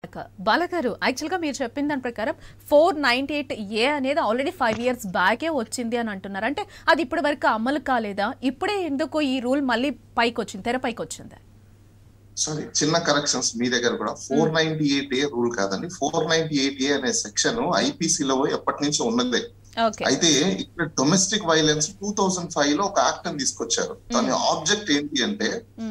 బాలగారు actual గా మీరు చెప్పిన దాని ప్రకారం ఫోర్ నైన్టీ ఎయిట్ ఏ అనేది ఆల్రెడీ ఫైవ్ ఇయర్స్ బ్యాకే వచ్చింది అని అంటున్నారు అంటే అది ఇప్పటి వరకు అమలు కాలేదా ఇప్పుడే ఎందుకు ఈ రూల్ మళ్ళీ పైకి వచ్చింది తెర పైకి వచ్చింది సారీ చిన్న కరెక్షన్స్ మీ దగ్గర కూడా four ninety eight A rule కాదండి ఫోర్ నైన్టీ ఎయిట్ ఏ అనే సెక్షన్ ఐపీసీలో ఎప్పటి నుంచో ఉన్నదే ఓకే అయితే ఇక్కడ domestic violence two thousand five లో ఒక యాక్ట్ అని తీసుకొచ్చారు దాని ఆబ్జెక్ట్ ఏంటి అంటే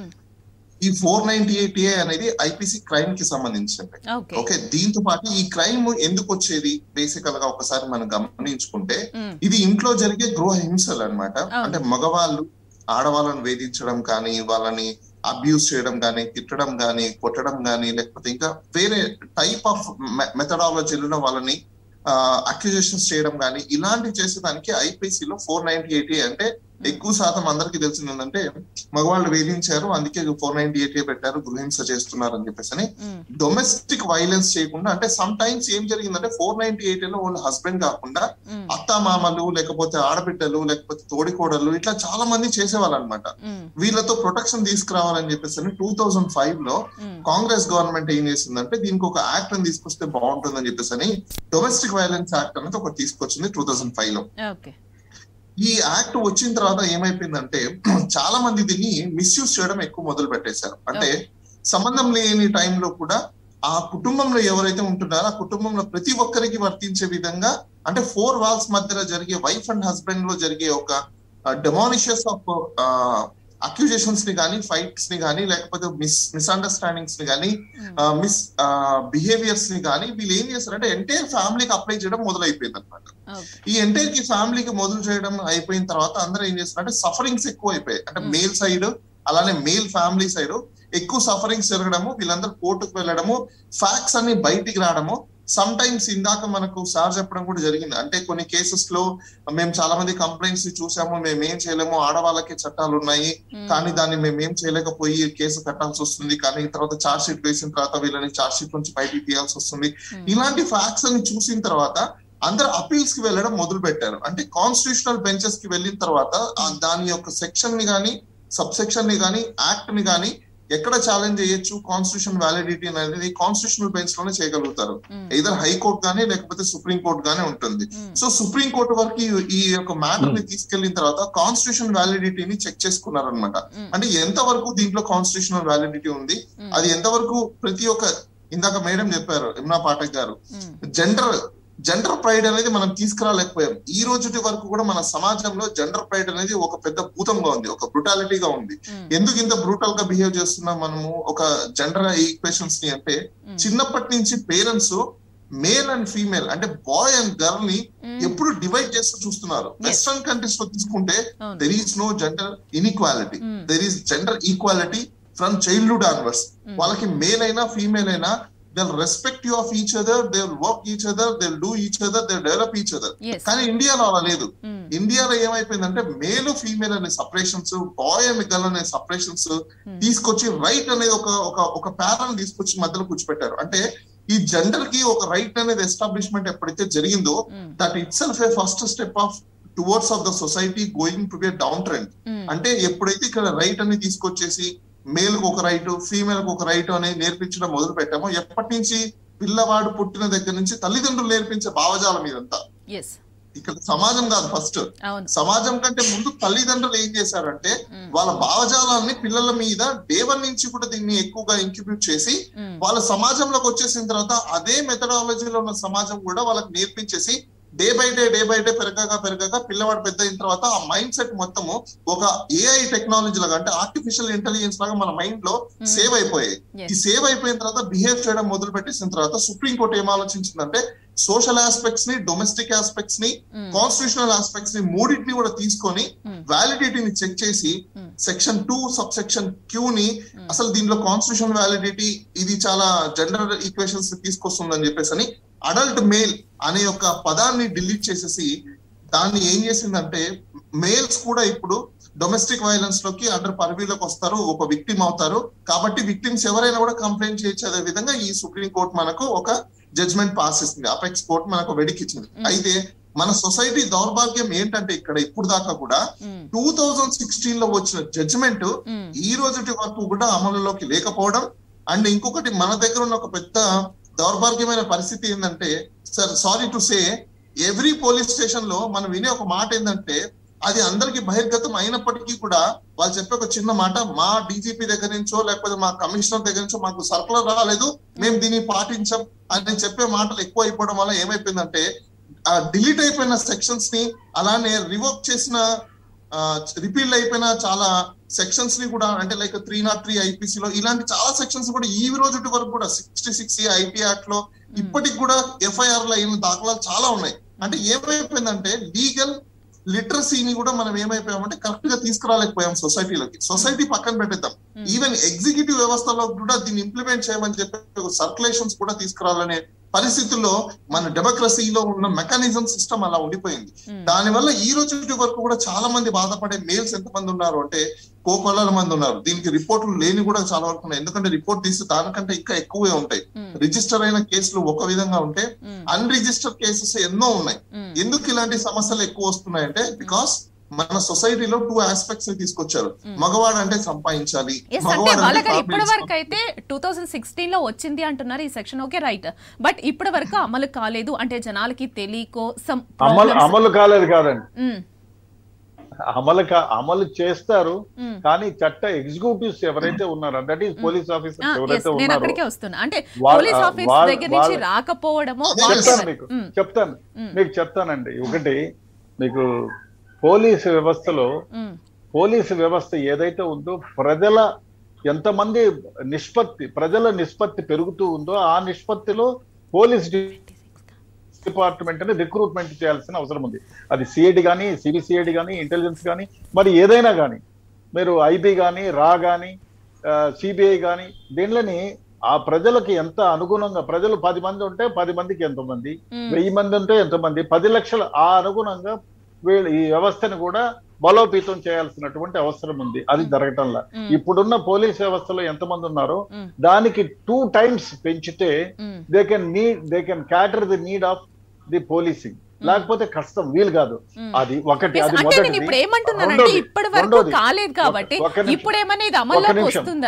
ఈ ఫోర్ నైన్టీ ఎయిట్ ఏ అనేది ఐపీసీ క్రైమ్ కి సంబంధించింది ఓకే ఓకే దీంతో పాటు ఈ క్రైమ్ ఎందుకు వచ్చేది బేసికల్ గా ఒకసారి మనం గమనించుకుంటే ఇది ఇంట్లో జరిగే గృహ హింసలు అన్నమాట అవును. అంటే మగవాళ్ళు ఆడవాళ్ళని వేధించడం కానీ వాళ్ళని అబ్యూస్ చేయడం కానీ తిట్టడం కానీ కొట్టడం కానీ లేకపోతే ఇంకా వేరే టైప్ ఆఫ్ మెథడాలజీలో వాళ్ళని అక్యుజేషన్స్ చేయడం కానీ ఇలాంటివి చేసేదానికి ఐపీసీ లో ఫోర్ నైన్టీ ఎయిటీ అంటే ఎక్కువ శాతం అందరికీ తెలిసింది ఏంటంటే మగవాళ్ళు వేధించారు అందుకే ఫోర్ నైన్టీ ఎయిటీ పెట్టారు గృహింస చేస్తున్నారు అని చెప్పేసి అని డొమెస్టిక్ వైలెన్స్ చేయకుండా అంటే సమ్ టైమ్స్ ఏం జరిగిందంటే ఫోర్ నైన్టీ ఎయిట్ లో వాళ్ళ హస్బెండ్ కాకుండా అత్త మామలు లేకపోతే ఆడబిడ్డలు లేకపోతే తోడికోడలు ఇట్లా చాలా మంది చేసేవాళ్ళు అనమాట వీళ్ళతో ప్రొటెక్షన్ తీసుకురావాలని చెప్పేసి టూ థౌజండ్ ఫైవ్ లో కాంగ్రెస్ గవర్నమెంట్ ఏం చేసిందంటే దీనికి ఒక యాక్ట్ అని తీసుకొస్తే బాగుంటుందని చెప్పేసి అని డొమెస్టిక్ వైలెన్స్ యాక్ట్ అనేది ఒకటి తీసుకొచ్చింది టూ థౌజండ్ ఫైవ్ లో ఓకే ఈ యాక్ట్ వచ్చిన తర్వాత ఏమైపోయిందంటే చాలా మంది దీన్ని మిస్యూజ్ చేయడం ఎక్కువ మొదలు పెట్టేశారు అంటే సంబంధం లేని టైంలో కూడా ఆ కుటుంబంలో ఎవరైతే ఉంటున్నారో ఆ కుటుంబంలో ప్రతి ఒక్కరికి వర్తించే విధంగా అంటే ఫోర్ వాల్స్ మధ్యలో జరిగే వైఫ్ అండ్ హస్బెండ్ లో జరిగే ఒక డెమానిషియస్ ఆఫ్ అక్యూజేషన్స్ ని కానీ ఫైట్స్ ని కానీ లేకపోతే మిస్ మిస్అండర్స్టాండింగ్స్ ని కానీ మిస్ బిహేవియర్స్ ని కానీ వీళ్ళు ఏం చేస్తారంటే ఎంటైర్ ఫ్యామిలీకి అప్లై చేయడం మొదలైపోయింది అనమాట ఓకే ఈ ఎంటైర్ కి ఫ్యామిలీకి మొదలు చేయడం అయిపోయిన తర్వాత అందరూ ఏం చేస్తారంటే సఫరింగ్స్ ఎక్కువ అయిపోయాయి అంటే మేల్ సైడ్ అలానే మేల్ ఫ్యామిలీ సైడ్ ఎక్కువ సఫరింగ్స్ జరగడము వీళ్ళందరూ కోర్టుకు వెళ్ళడము ఫ్యాక్ట్స్ అన్ని బయటికి రావడము సమ్ టైమ్స్ ఇందాక మనకు సార్ చెప్పడం కూడా జరిగింది అంటే కొన్ని కేసెస్ లో మేము చాలా మంది కంప్లైంట్స్ చూసాము మేము ఏం చేయలేము ఆడవాళ్ళకి చట్టాలు ఉన్నాయి కానీ దాన్ని మేము ఏం చేయలేకపోయి కేసు కట్టాల్సి వస్తుంది కానీ తర్వాత చార్జ్ షీట్ వేసిన తర్వాత వీళ్ళని చార్జ్ షీట్ నుంచి బయటికి తీయాల్సి వస్తుంది ఇలాంటి ఫ్యాక్ట్స్ అని చూసిన తర్వాత అందరు అపీల్స్ కి వెళ్ళడం మొదలు పెట్టారు అంటే కాన్స్టిట్యూషనల్ బెంచెస్ కి వెళ్ళిన తర్వాత ఆ దాని యొక్క సెక్షన్ ని గాని సబ్ సెక్షన్ ని గాని యాక్ట్ ని గాని ఎక్కడ ఛాలెంజ్ చేయొచ్చు కాన్స్టిట్యూషన్ వ్యాలిడిటీ అనేది కాన్స్టిట్యూషనల్ బెంచ్ లోనే చేయగలుగుతారు ఇదర్ హైకోర్టు గానీ లేకపోతే సుప్రీం కోర్టు గానీ ఉంటుంది సో సుప్రీం కోర్టు వరకు ఈ- ఈ యొక్క మ్యాటర్ ని తీసుకెళ్లిన తర్వాత కాన్స్టిట్యూషన్ వ్యాలిడిటీని చెక్ చేసుకున్నారు అనమాట అంటే ఎంత వరకు దీంట్లో కాన్స్టిట్యూషనల్ వ్యాలిడిటీ ఉంది అది ఎంతవరకు ప్రతి ఒక్క ఇందాక మేడం చెప్పారు ఇమ్నా పాఠక్ గారు జెండర్ జెండర్ ప్రైడ్ అనేది మనం తీసుకురాలేకపోయాం ఈ రోజుటి వరకు కూడా మన సమాజంలో జెండర్ ప్రైడ్ అనేది ఒక పెద్ద భూతంగా ఉంది ఒక బ్రుటాలిటీగా ఉంది ఎందుకు ఇంత బ్రూటల్ గా బిహేవ్ చేస్తున్నాం మనము ఒక జెండర్ ఈక్వేషన్స్ ని అంటే చిన్నప్పటి నుంచి పేరెంట్స్ మేల్ అండ్ ఫీమేల్ అంటే బాయ్ అండ్ గర్ల్ ని ఎప్పుడు డివైడ్ చేస్తూ చూస్తున్నారు వెస్ట్రన్ కంట్రీస్ లో తీసుకుంటే అవును. There is no gender inequality Mm. There is gender equality from childhood onwards వాళ్ళకి మేల్ అయినా ఫీమేల్ అయినా they respect you of each other they work each other they do each other they develop each other yes కానీ ఇండియాలో అలా లేదు ఇండియాలో ఏమైపోయిందంటే male female అనే సపరేషన్స్ బాయ్ అండ్ గర్ల్ అనే సపరేషన్స్ తీసుకొచ్చి రైట్ అనేది ఒక ఒక ఒక ప్యారల్ తీసుకొచ్చి మధ్యలో కూర్చోపెట్టారు అంటే ఈ జెండర్ కి ఒక రైట్ అనేది ఎస్టాబ్లిష్మెంట్ ఎప్పుడైతే జరిగిందో that itself a first step of towards of the society going to be down trend అంటే ఎప్పుడైతే ఇక్కడ రైట్ అని తీసుకొచ్చేసి మేల్ కు ఒక రైట్ ఫీమేల్ కు ఒక రైట్ అనేది నేర్పించడం మొదలు పెట్టామో ఎప్పటి నుంచి పిల్లవాడు పుట్టిన దగ్గర నుంచి తల్లిదండ్రులు నేర్పించే భావజాలం ఇదంతా ఎస్ ఇక్కడ సమాజం కాదు ఫస్ట్ అవును సమాజం కంటే ముందు తల్లిదండ్రులు ఏం చేశారంటే Mm. వాళ్ళ భావజాలాన్ని పిల్లల మీద డేవన్ నుంచి కూడా దీన్ని ఎక్కువగా ఇంక్యుబ్యూట్ చేసి Mm. వాళ్ళ సమాజంలోకి వచ్చేసిన తర్వాత అదే మెథడాలజీలో ఉన్న సమాజం కూడా వాళ్ళకి నేర్పించేసి day by day day by day పెరగగా పెరగగా పిల్లవాడు పెద్ద అయిన తర్వాత ఆ మైండ్ సెట్ మొత్తము ఒక ఏఐ టెక్నాలజీ లాగా అంటే ఆర్టిఫిషియల్ ఇంటెలిజెన్స్ లాగా మన మైండ్ లో సేవ్ అయిపోయాయి Yes. ఈ సేవ్ అయిపోయిన తర్వాత బిహేవ్ చేయడం మొదలు పెట్టేసిన తర్వాత సుప్రీం కోర్ట్ ఏం ఆలోచించిందంటే సోషల్ ఆస్పెక్ట్స్ ని డొమెస్టిక్ ఆస్పెక్ట్స్ ని Mm. కాన్స్టిట్యూషనల్ ఆస్పెక్ట్స్ ని మూడింటిని కూడా తీసుకొని Mm. వ్యాలిడిటీని చెక్ చేసి Mm. Section two subsection Q ని అసలు దీనిలో కాన్స్టిట్యూషన్ వ్యాలిడిటీ ఇది చాలా జెండర్ ఈక్వేషన్స్ తీసుకొస్తుందని చెప్పేసి అని అడల్ట్ మేల్ అనే ఒక పదాన్ని డిలీట్ చేసేసి దాన్ని ఏం చేసిందంటే మేల్స్ కూడా ఇప్పుడు డొమెస్టిక్ వైలెన్స్ లోకి అండర్ పర్వీలోకి వస్తారు ఒక విక్టిమ్ అవుతారు కాబట్టి విక్టిమ్స్ ఎవరైనా కూడా కంప్లైంట్ చేయొచ్చు అదే విధంగా ఈ సుప్రీం కోర్ట్ మనకు ఒక జడ్జ్మెంట్ పాస్ ఇస్తుంది అపెక్స్ కోర్ట్ మనకు వెడికిచ్చింది అయితే మన సొసైటీ దౌర్భాగ్యం ఏంటంటే ఇక్కడ ఇప్పుడు దాకా కూడా టూ థౌజండ్ సిక్స్టీన్ లో వచ్చిన జడ్జిమెంట్ ఈ రోజుటి వరకు కూడా అమలులోకి లేకపోవడం అండ్ ఇంకొకటి మన దగ్గర ఉన్న ఒక పెద్ద దౌర్భాగ్యమైన పరిస్థితి ఏంటంటే sir sorry to say every police station లో మనం వినే ఒక మాట ఏంటంటే అది అందరికి బహిర్గతం అయినప్పటికీ కూడా వాళ్ళు చెప్పే ఒక చిన్న మాట మా డీజీపీ దగ్గర నుంచో లేకపోతే మా కమిషనర్ దగ్గర నుంచో మాకు సర్కులర్ రాలేదు మేము దీన్ని పాటించాం అని చెప్పే మాటలు ఎక్కువ అయిపోవడం వల్ల ఏమైపోయిందంటే డిలీట్ అయిపోయిన సెక్షన్స్ ని అలానే రివోక్ చేసిన రిపీల్ అయిపోయిన చాలా సెక్షన్స్ ని కూడా అంటే like three not three IPC లో ఇలాంటి చాలా సెక్షన్స్ కూడా ఈ రోజు వరకు కూడా సిక్స్టీ సిక్స్ ఐపీ యాక్ట్ లో ఇప్పటికి కూడా ఎఫ్ఐఆర్ లో అయిన దాఖలాలు చాలా ఉన్నాయి అంటే ఏమైపోయిందంటే లీగల్ లిటరసీని కూడా మనం ఏమైపోయామంటే కరెక్ట్ గా తీసుకురాలేకపోయాం సొసైటీలోకి సొసైటీ పక్కన పెట్టేద్దాం ఈవెన్ ఎగ్జిక్యూటివ్ వ్యవస్థలో కూడా దీన్ని ఇంప్లిమెంట్ చేయమని చెప్పి సర్క్యులేషన్స్ కూడా తీసుకురావాలనే పరిస్థితుల్లో మన డెమోక్రసీలో ఉన్న మెకానిజం సిస్టమ్ అలా ఉండిపోయింది దానివల్ల ఈ రోజు వరకు కూడా చాలా మంది బాధపడే మేల్స్ ఎంత మంది ఉన్నారు అంటే కోకొల్లల మంది ఉన్నారు దీనికి రిపోర్టులు లేని కూడా చాలా వరకు ఉన్నాయి ఎందుకంటే రిపోర్ట్ తీస్తే దానికంటే ఇంకా ఎక్కువే ఉంటాయి రిజిస్టర్ అయిన కేసులు ఒక విధంగా ఉంటే అన్రిజిస్టర్ కేసెస్ ఎన్నో ఉన్నాయి ఎందుకు ఇలాంటి సమస్యలు ఎక్కువ వస్తున్నాయంటే బికాస్ మన సొసైటీలో టూ ఆస్పెక్ట్స్ తీసుకొచ్చారు మగవాడు అంటే సంపాదించాలి ఎస్ అంటే వాళ్ళకి ఇప్పటి వరకు అయితే టూ థౌసండ్ సిక్స్టీన్ లో వచ్చింది అంటున్నారు ఈ సెక్షన్ ఓకే రైట్ బట్ ఇప్పటి వరకు అమలు కాలేదు అంటే జనాలకి తెలియకో సమ్ అమలు అమలు కాలేదు కాదండి అమలు కా- అమలు చేస్తారు కానీ చట్ట ఎగ్జిక్యూటివ్స్ ఎవరైతే ఉన్నారో దట్ ఈస్ పోలీస్ ఆఫీసర్స్ ఎవరైతే నేను ఉన్నారో అక్కడికే వస్తున్నా అంటే వాళ్ళ- పోలీస్ ఆఫీస్ వాళ్ళ- దగ్గర నుంచి వాళ్ళ- రాకపోవడము అదే వాళ్ళకి- చెప్తాను మీకు మ్మ్. చెప్తాను మ్మ్. మీకు చెప్తానండి ఒకటి మీకు పోలీసు వ్యవస్థలో మ్మ్. పోలీసు వ్యవస్థ ఏదైతే ఉందో ప్రజల ఎంతమంది నిష్పత్తి ప్రజల నిష్పత్తి పెరుగుతూ ఉందో ఆ నిష్పత్తిలో పోలీస్ డిపార్ట్మెంట్ ని రిక్రూట్మెంట్ చేయాల్సిన అవసరం ఉంది అది సిఐడి కానీ సిబిసిఐడి కానీ ఇంటెలిజెన్స్ కానీ మరి ఏదైనా కానీ మీరు ఐబీ కానీ రా కానీ సిబిఐ కానీ దీనిలోని ఆ ప్రజలకి ఎంత అనుగుణంగా ప్రజలు పది మంది ఉంటే పది మందికి ఎంతమంది మ్మ్. వెయ్యి మంది ఉంటే ఎంతమంది పది లక్షలు ఆ అనుగుణంగా వీళ్ళు ఈ వ్యవస్థను కూడా బలోపేతం చేయాల్సినటువంటి అవసరం ఉంది అది జరగటంలా మ్మ్. ఇప్పుడున్న పోలీస్ వ్యవస్థలో ఎంతమంది ఉన్నారో మ్మ్. దానికి టూ టైమ్స్ పెంచితే మ్మ్. They can need they can cater the need of the policing లేకపోతే కష్టం వీలు కాదు మ్మ్. అది ఒకటి Yes, అది అంటే మొదటిది నేను ఇప్పుడు ఏమంటున్నానంటే రెండోది, ఇప్పటి వరకు రెండోది. కాలేదు కాబట్టి ఒక్క నిమిషం. ఇప్పుడు ఏమన్నా ఇది ఒక్క అమల్లోకి నిమిషం. వస్తుందా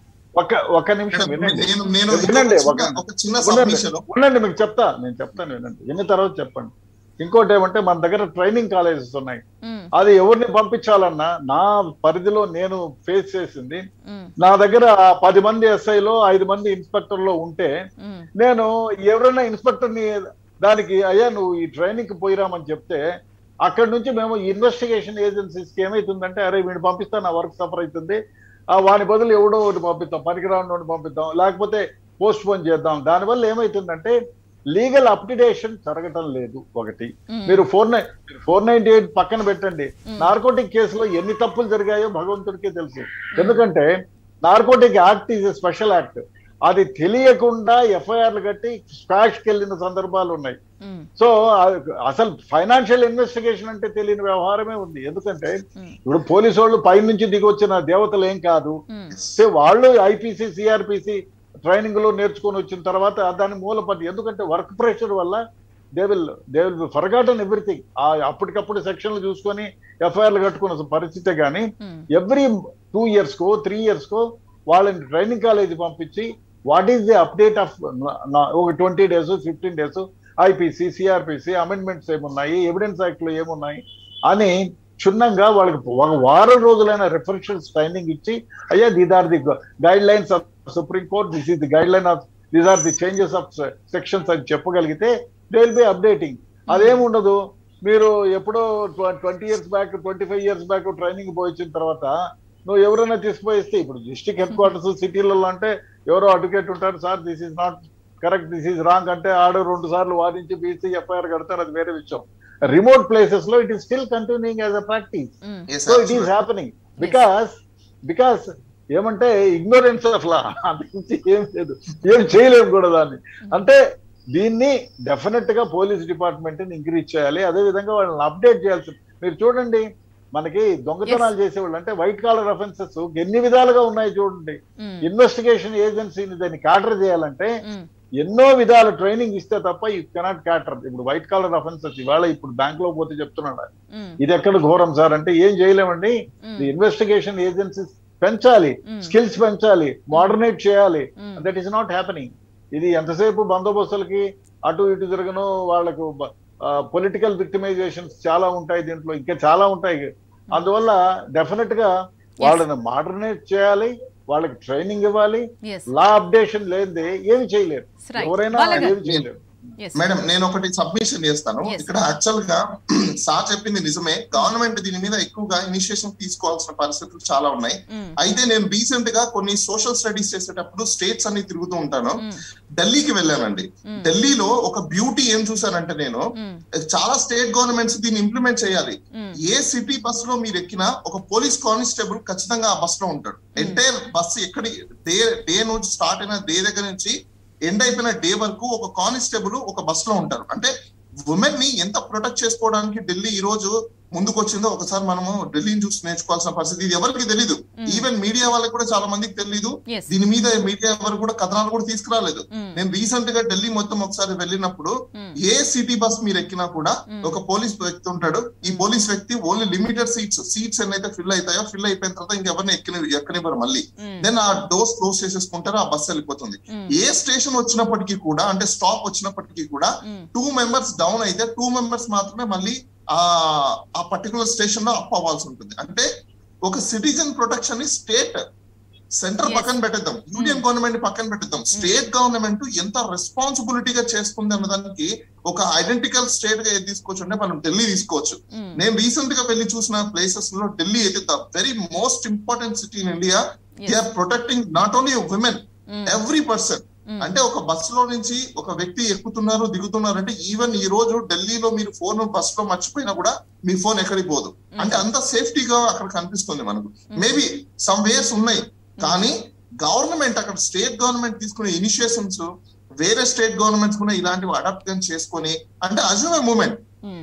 ఒక ఒక నిమిషం వినండి నేను నేను వినండి ఇంకొక ఒక చిన్న- ఒక చిన్న ఉండండి, సబ్మిషన్ ఉండండి మీకు చెప్తా నేను చెప్తాను వినండి విన్న తర్వాత చెప్పండి ఇంకోటి ఏమంటే మన దగ్గర ట్రైనింగ్ కాలేజెస్ ఉన్నాయి మ్మ్. అది ఎవరిని పంపించాలన్నా నా పరిధిలో నేను ఫేస్ చేసింది మ్మ్. నా దగ్గర ఆ పది మంది ఎస్ఐలో ఐదు మంది ఇన్స్పెక్టర్లో ఉంటే మ్మ్. నేను ఎవరైనా ఇన్స్పెక్టర్ని దానికి అయ్యా నువ్వు ఈ ట్రైనింగ్ కి పోయిరామని చెప్తే అక్కడ నుంచి మేము ఇన్వెస్టిగేషన్ ఏజెన్సీస్కి ఏమైతుందంటే అరే వీడిని పంపిస్తా నా వర్క్ సఫర్ అవుతుంది ఆ వాని బదులు ఎవడో ఒకటి పంపిస్తాం పనికిరాని ఒకటి పంపిద్దాం లేకపోతే పోస్ట్ పోన్ చేద్దాం దానివల్ల ఏమైతుందంటే లీగల్ అప్డిటేషన్ జరగటం లేదు ఒకటి మ్మ్. మీరు four nine four ninety eight పక్కన పెట్టండి నార్కోటిక్ కేసులో ఎన్ని తప్పులు జరిగాయో భగవంతుడికే తెలుసు ఎందుకంటే narcotic act is a special act అది తెలియకుండా ఎఫ్ఐఆర్లు కట్టి స్క్వాష్కి వెళ్ళిన సందర్భాలు ఉన్నాయి మ్మ్. సో ఆ- అసలు ఫైనాన్షియల్ ఇన్వెస్టిగేషన్ అంటే తెలియని వ్యవహారమే ఉంది ఎందుకంటే మ్మ్. ఇప్పుడు పోలీసు వాళ్ళు పై నుంచి దిగి వచ్చిన దేవతలు ఏం కాదు మ్మ్. సో వాళ్ళు ఐపీసీ సిఆర్పిసి ట్రైనింగ్ లో నేర్చుకొని వచ్చిన తర్వాత దాని మూలపడి ఎందుకంటే వర్క్ ప్రెషర్ వల్ల they will they will be forgotten everything ఆ అప్పటికప్పుడు సెక్షన్లు చూసుకొని ఎఫ్ఐఆర్లు కట్టుకున్న పరిస్థితే కానీ మ్మ్. ఎవ్రీ టూ ఇయర్స్ కో త్రీ ఇయర్స్ కో వాళ్ళని ట్రైనింగ్ కాలేజ్ పంపించి what is the update of ఒక twenty days fifteen days IPC CRPC amendments ఏమున్నాయి ఎవిడెన్స్ యాక్ట్ లో ఏమున్నాయి అని క్షుణ్ణంగా వాళ్ళకి ఒక వారం రోజులైన రిఫరెన్షియల్స్ ట్రైనింగ్ ఇచ్చి అయ్యా these are the guidelines of supreme court this is the guideline of these are the changes of sections అని చెప్పగలిగితే దే విల్ బి అప్డేటింగ్ అదేముండదు మీరు ఎప్పుడో twenty years back twenty five years back training పోయించిన తర్వాత నువ్వు ఎవరైనా తీసుకుపోయిస్తే ఇప్పుడు డిస్ట్రిక్ట్ హెడ్ క్వార్టర్స్ సిటీలలో అంటే ఎవరో అడ్వకేట్ ఉంటారు sir this is not correct this is wrong అంటే ఆడు రెండు సార్లు వాదించి బీసీ ఎఫ్ఐఆర్ కడతారు అది వేరే విషయం రిమోట్ ప్లేసెస్ లో it is still continuing as a practice మ్మ్. So it is happening because because ఏమంటే ఇగ్నోరెన్స్ ఆఫ్ లా అంతకుమించి ఏం లేదు ఏం చేయలేము కూడా దాన్ని అంటే దీన్ని డెఫినెట్ గా పోలీస్ డిపార్ట్మెంట్ ఇంక్రీజ్ చేయాలి అదే విధంగా వాళ్ళని అప్డేట్ చేయాల్సి మీరు చూడండి మనకి దొంగతనాలు చేసేవాళ్ళు అంటే వైట్ కాలర్ అఫెన్సెస్ ఎన్ని విధాలుగా ఉన్నాయి చూడండి మ్మ్. ఇన్వెస్టిగేషన్ ఏజెన్సీని దాన్ని క్యాటర్ చేయాలంటే మ్మ్. ఎన్నో విధాల ట్రైనింగ్ ఇస్తే తప్ప యూ కెనాట్ క్యాటర్ ఇప్పుడు వైట్ కాలర్ అఫెన్సెస్ ఇవాళ ఇప్పుడు బ్యాంక్ లో పోతే చెప్తున్నాడు మ్మ్. ఇది ఎక్కడ ఘోరం సార్ అంటే ఏం చేయలేమండి మ్మ్. ఇన్వెస్టిగేషన్ ఏజెన్సీస్ పెంచాలి Mm. స్కిల్స్ పెంచాలి మోడర్నేట్ చేయాలి Mm. That is not happening ఇది ఎంతసేపు బందోబస్తులకి అటు ఇటు తిరగను వాళ్ళకు పొలిటికల్ విక్టిమైజేషన్స్ చాలా ఉంటాయి దీంట్లో ఇంకా చాలా ఉంటాయి అందువల్ల డెఫినెట్ గా వాళ్ళని మోడర్నైజ్ చేయాలి వాళ్ళకి ట్రైనింగ్ ఇవ్వాలి ఎస్ లా అప్డేషన్ లేనిదే ఏమి చేయలేరు Right. ఎవరైనా వాళ్ళగా- ఏమి చేయలేరు ఎస్ మేడం నేను ఒకటి సబ్మిషన్ చేస్తాను Yes. ఇక్కడ యాక్చువల్ గా సార్ చెప్పింది నిజమే గవర్నమెంట్ దీని మీద ఎక్కువగా ఇనిషియేషన్ తీసుకోవాల్సిన పరిస్థితులు చాలా ఉన్నాయి అయితే నేను రీసెంట్ గా కొన్ని సోషల్ స్టడీస్ చేసేటప్పుడు స్టేట్స్ అన్ని తిరుగుతూ ఉంటాను ఢిల్లీకి వెళ్ళానండి ఢిల్లీలో ఒక బ్యూటీ ఏం చూసానంటే నేను చాలా స్టేట్ గవర్నమెంట్స్ దీన్ని ఇంప్లిమెంట్ చేయాలి ఏ సిటీ బస్ లో మీరు ఎక్కినా ఒక పోలీస్ కానిస్టేబుల్ ఖచ్చితంగా ఆ బస్ లో ఉంటాడు ఎంటైర్ బస్ ఎక్కడి డే డే నుంచి స్టార్ట్ అయిన డే దగ్గర నుంచి ఎండ్ అయిపోయిన డే వరకు ఒక కానిస్టేబుల్ ఒక బస్ లో ఉంటారు అంటే ఉమెన్ ని ఎంత ప్రొటెక్ట్ చేసుకోవడానికి ఢిల్లీ ఈ రోజు ముందుకు వచ్చిందో ఒకసారి మనము ఢిల్లీని చూసి నేర్చుకోవాల్సిన పరిస్థితి ఇది ఎవరికి తెలీదు ఈవెన్ మీడియా వాళ్ళకి కూడా చాలా మందికి తెలీదు Yes. దీని మీద మీడియా ఎవరు కూడా కథనాలు కూడా తీసుకురాలేదు నేను రీసెంట్ గా ఢిల్లీ మొత్తం ఒకసారి వెళ్ళినప్పుడు ఏ సిటీ బస్ మీరు ఎక్కినా కూడా ఒక పోలీస్ వ్యక్తి ఉంటాడు ఈ పోలీస్ వ్యక్తి ఓన్లీ లిమిటెడ్ సీట్స్ సీట్స్ ఎన్నైతే ఫిల్ అవుతాయో ఫిల్ అయిపోయిన తర్వాత ఇంకెవరిని ఎక్కని ఎక్కనివ్వరు మళ్ళీ దెన్ ఆ డోర్స్ క్లోజ్ చేసేసుకుంటారు ఆ బస్ వెళ్ళిపోతుంది ఏ స్టేషన్ వచ్చినప్పటికీ కూడా అంటే స్టాప్ వచ్చినప్పటికీ కూడా టూ మెంబర్స్ డౌన్ అయితే టూ మెంబర్స్ మాత్రమే మళ్ళీ ఆ ఆ పర్టికులర్ స్టేషన్ లో అప్ అవ్వాల్సి ఉంటుంది అంటే ఒక సిటిజన్ ప్రొటెక్షన్ ని స్టేట్ సెంటర్ Yes. పక్కన పెట్టేద్దాం యూనియన్ గవర్నమెంట్ పక్కన పెట్టేద్దాం స్టేట్ గవర్నమెంట్ ఎంత రెస్పాన్సిబిలిటీగా చేస్తుంది అన్నదానికి ఒక ఐడెంటికల్ స్టేట్ గా ఏది తీసుకోవచ్చు అంటే మనం ఢిల్లీ తీసుకోవచ్చు నేను రీసెంట్ గా వెళ్ళి చూసిన ప్లేసెస్ లో ఢిల్లీ అయితే the very most important city in India they are protecting not only women every person అంటే ఒక బస్ లో నుంచి ఒక వ్యక్తి ఎక్కుతున్నారు దిగుతున్నారు అంటే ఈవెన్ ఈ రోజు ఢిల్లీలో మీరు ఫోన్ బస్ లో మర్చిపోయినా కూడా మీ ఫోన్ ఎక్కడికి పోదు అంటే అంత సేఫ్టీగా అక్కడ కనిపిస్తుంది మనకు మేబీ సమ్ వేస్ ఉన్నాయి కానీ గవర్నమెంట్ అక్కడ స్టేట్ గవర్నమెంట్ తీసుకునే ఇనిషియేషన్స్ వేరే స్టేట్ గవర్నమెంట్స్ కూడా ఇలాంటివి అడాప్ట్ చేసుకొని అంటే అజూమ్ మూమెంట్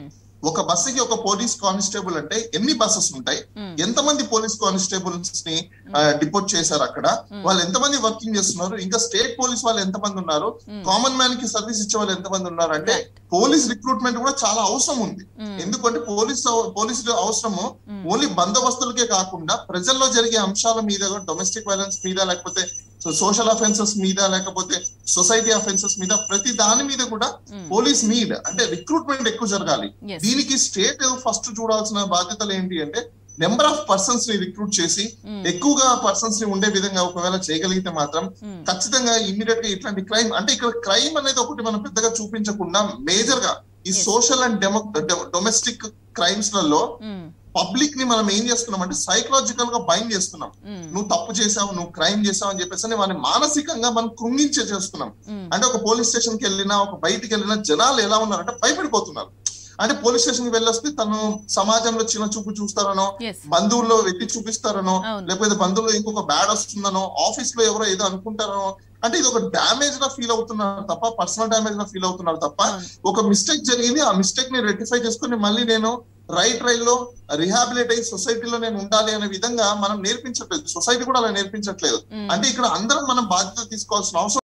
ఒక బస్సుకి ఒక పోలీస్ కానిస్టేబుల్ అంటే ఎన్ని బస్సెస్ ఉంటాయి ఎంతమంది పోలీస్ కానిస్టేబుల్స్ ని డిపోర్ట్ చేశారు అక్కడ వాళ్ళు ఎంతమంది వర్కింగ్ చేస్తున్నారు ఇంకా స్టేట్ పోలీస్ వాళ్ళు ఎంతమంది ఉన్నారు కామన్ మ్యాన్ కి సర్వీస్ ఇచ్చే వాళ్ళు ఎంతమంది ఉన్నారు అంటే పోలీస్ రిక్రూట్మెంట్ కూడా చాలా అవసరం ఉంది ఎందుకంటే పోలీస్ పోలీస్ అవసరము ఓన్లీ బందోబస్తులకే కాకుండా ప్రజల్లో జరిగే అంశాల మీద డొమెస్టిక్ వైలెన్స్ మీద లేకపోతే సోషల్ అఫెన్సెస్ మీద లేకపోతే సొసైటీ అఫెన్సెస్ మీద ప్రతి దాని మీద కూడా పోలీస్ నీడ్ అంటే రిక్రూట్మెంట్ ఎక్కువ జరగాలి Yes. దీనికి స్టేట్ ఫస్ట్ చూడాల్సిన బాధ్యతలు ఏంటి అంటే నెంబర్ ఆఫ్ పర్సన్స్ ని రిక్రూట్ చేసి ఎక్కువగా పర్సన్స్ ని ఉండే విధంగా ఒకవేళ చేయగలిగితే మాత్రం ఖచ్చితంగా ఇమ్మీడియట్ గా ఇట్లాంటి క్రైమ్ అంటే ఇక్కడ క్రైమ్ అనేది ఒకటి మనం పెద్దగా చూపించకుండా మేజర్ గా ఈ social and demo domestic crimes లలో పబ్లిక్ ని మనం ఏం చేస్తున్నాం అంటే సైకలాజికల్ గా బైండ్ చేస్తున్నాం నువ్వు తప్పు చేసావు నువ్వు క్రైమ్ చేసావు అని చెప్పేసి వాళ్ళని మానసికంగా మనం కృంగించే చేస్తున్నాం అంటే ఒక పోలీస్ స్టేషన్ కి వెళ్ళినా ఒక బయటికి వెళ్ళినా జనాలు ఎలా ఉన్నారంటే భయపడిపోతున్నారు అంటే పోలీస్ స్టేషన్ కి వెళ్ళొస్తే తను సమాజంలో చిన్న చూపు చూస్తారనో Yes. బంధువుల్లో వెట్టి చూపిస్తారనో అవును. లేకపోతే బంధువుల్లో ఇంకొక బ్యాడ్ వస్తుందనో ఆఫీస్ లో ఎవరో ఏదో అనుకుంటారనో అంటే ఇది ఒక డ్యామేజ్ గా ఫీల్ అవుతున్నారు తప్ప పర్సనల్ డ్యామేజ్ గా ఫీల్ అవుతున్నారు తప్ప అవును. ఒక మిస్టేక్ జరిగింది ఆ మిస్టేక్ ని రెక్టిఫై చేసుకుని మళ్ళీ నేను రైట్ రైల్ లో రిహాబిలిట్ అయ్యి సొసైటీలో నేను ఉండాలి అనే విధంగా మనం నేర్పించట్లేదు సొసైటీ కూడా అలా నేర్పించట్లేదు అంటే ఇక్కడ అందరం మనం బాధ్యత తీసుకోవాల్సిన అవసరం